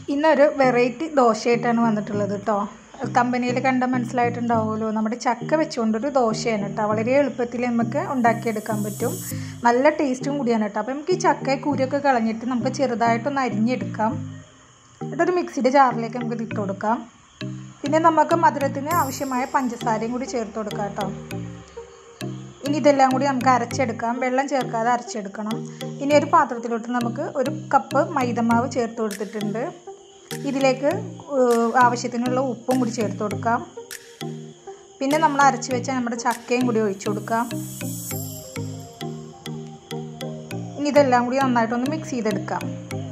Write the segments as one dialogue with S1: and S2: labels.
S1: ഇന്നൊരു വെറൈറ്റി ദോശയായിട്ടാണ് വന്നിട്ടുള്ളത് കേട്ടോ കമ്പനിയിൽ കണ്ട മനസ്സിലായിട്ടുണ്ടാവുമല്ലോ നമ്മുടെ ചക്ക വെച്ചുകൊണ്ടൊരു ദോശയാണ് കേട്ടോ വളരെ എളുപ്പത്തിൽ നമുക്ക് ഉണ്ടാക്കിയെടുക്കാൻ പറ്റും നല്ല ടേസ്റ്റും കൂടിയാണ് കേട്ടോ അപ്പോൾ നമുക്ക് ഈ ചക്ക കുരിയൊക്കെ കളഞ്ഞിട്ട് നമുക്ക് ചെറുതായിട്ടൊന്ന് അരിഞ്ഞെടുക്കാം എന്നിട്ടൊരു മിക്സിയുടെ ജാറിലേക്ക് നമുക്ക് ഇട്ട് കൊടുക്കാം പിന്നെ നമുക്ക് മധുരത്തിന് ആവശ്യമായ പഞ്ചസാരയും കൂടി ചേർത്ത് കൊടുക്കാം കേട്ടോ ഇനി ഇതെല്ലാം കൂടി നമുക്ക് അരച്ചെടുക്കാം വെള്ളം ചേർക്കാതെ അരച്ചെടുക്കണം ഇനി ഒരു പാത്രത്തിലോട്ട് നമുക്ക് ഒരു കപ്പ് മൈദമാവ് ചേർത്ത് കൊടുത്തിട്ടുണ്ട് ഇതിലേക്ക് ആവശ്യത്തിനുള്ള ഉപ്പും കൂടി ചേർത്ത് കൊടുക്കാം പിന്നെ നമ്മൾ അരച്ച് വെച്ച നമ്മുടെ ചക്കയും കൂടി ഒഴിച്ചു കൊടുക്കാം ഇനി ഇതെല്ലാം കൂടി നന്നായിട്ടൊന്ന് മിക്സ് ചെയ്തെടുക്കാം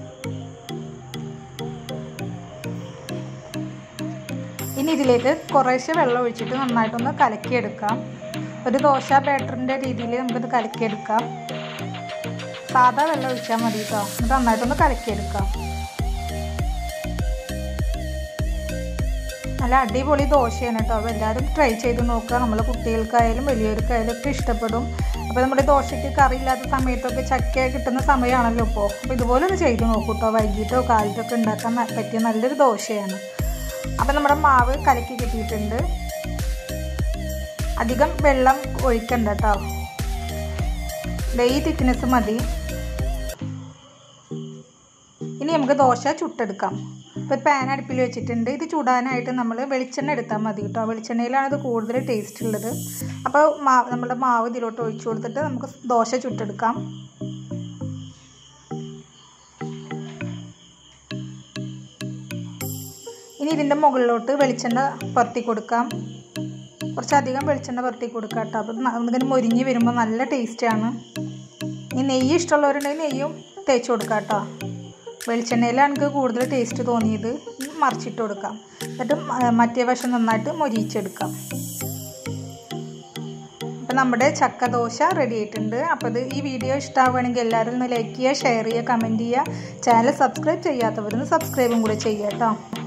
S1: ഇനി ഇതിലേക്ക് കുറേശ്ശെ വെള്ളം ഒഴിച്ചിട്ട് നന്നായിട്ടൊന്ന് കലക്കിയെടുക്കാം ഒരു ദോശ ബാറ്ററിൻ്റെ രീതിയിൽ നമുക്കിത് കലക്കിയെടുക്കാം സാധാ വെള്ളം ഒഴിച്ചാൽ മതി കേട്ടോ എന്നിട്ട് നന്നായിട്ടൊന്ന് കലക്കിയെടുക്കാം നല്ല അടിപൊളി ദോശയാണ് കേട്ടോ അപ്പോൾ എല്ലാവരും ട്രൈ ചെയ്ത് നോക്കുക നമ്മൾ കുട്ടികൾക്കായാലും വലിയവർക്കായാലും ഒക്കെ ഇഷ്ടപ്പെടും അപ്പോൾ നമ്മുടെ ദോശയ്ക്ക് കറിയില്ലാത്ത സമയത്തൊക്കെ ചക്ക കിട്ടുന്ന സമയമാണല്ലോ ഇപ്പോൾ അപ്പോൾ ഇതുപോലെ ഒന്ന് ചെയ്ത് നോക്കൂ കേട്ടോ വൈകിട്ടോ കാലത്തോ ഒക്കെ ഉണ്ടാക്കാൻ പറ്റിയ നല്ലൊരു ദോശയാണ് അപ്പം നമ്മുടെ മാവ് കലക്കി കിട്ടിയിട്ടുണ്ട് അധികം വെള്ളം ഒഴിക്കണ്ട കേട്ടോ ഈ തിക്നെസ് മതി ഇനി നമുക്ക് ദോശ ചുട്ടെടുക്കാം ഇപ്പോൾ പാൻ അടുപ്പിൽ വെച്ചിട്ടുണ്ട് ഇത് ചൂടാനായിട്ട് നമ്മൾ വെളിച്ചെണ്ണ എടുത്താൽ മതി കേട്ടോ വെളിച്ചെണ്ണയിലാണ് ഇത് കൂടുതൽ ടേസ്റ്റ് ഉള്ളത് അപ്പോൾ മാ നമ്മുടെ മാവ് ഇതിലോട്ട് ഒഴിച്ചു കൊടുത്തിട്ട് നമുക്ക് ദോശ ചുട്ടെടുക്കാം ഇനി ഇതിൻ്റെ മുകളിലോട്ട് വെളിച്ചെണ്ണ പുരട്ടി കൊടുക്കാം കുറച്ചധികം വെളിച്ചെണ്ണ പുരട്ടി കൊടുക്കാം കേട്ടോ അപ്പം നമുക്കിങ്ങനെ മൊരിഞ്ഞ് വരുമ്പോൾ നല്ല ടേസ്റ്റാണ് ഇനി നെയ്യ് ഇഷ്ടമുള്ളവരുണ്ടെങ്കിൽ നെയ്യും തേച്ച് കൊടുക്കാം കേട്ടോ വെളിച്ചെണ്ണയിലാണ് എനിക്ക് കൂടുതൽ ടേസ്റ്റ് തോന്നിയത് മറിച്ചിട്ട് കൊടുക്കാം എന്നിട്ട് മറ്റേ വശം നന്നായിട്ട് മൊരിയിച്ചെടുക്കാം അപ്പം നമ്മുടെ ചക്ക ദോശ റെഡി ആയിട്ടുണ്ട് അപ്പോൾ ഇത് ഈ വീഡിയോ ഇഷ്ടമാവുകയാണെങ്കിൽ എല്ലാവരും ഒന്ന് ലൈക്ക് ചെയ്യുക ഷെയർ ചെയ്യുക കമൻറ്റ് ചെയ്യുക ചാനൽ സബ്സ്ക്രൈബ് ചെയ്യാത്തവരൊന്ന് സബ്സ്ക്രൈബും കൂടെ ചെയ്യുക കേട്ടോ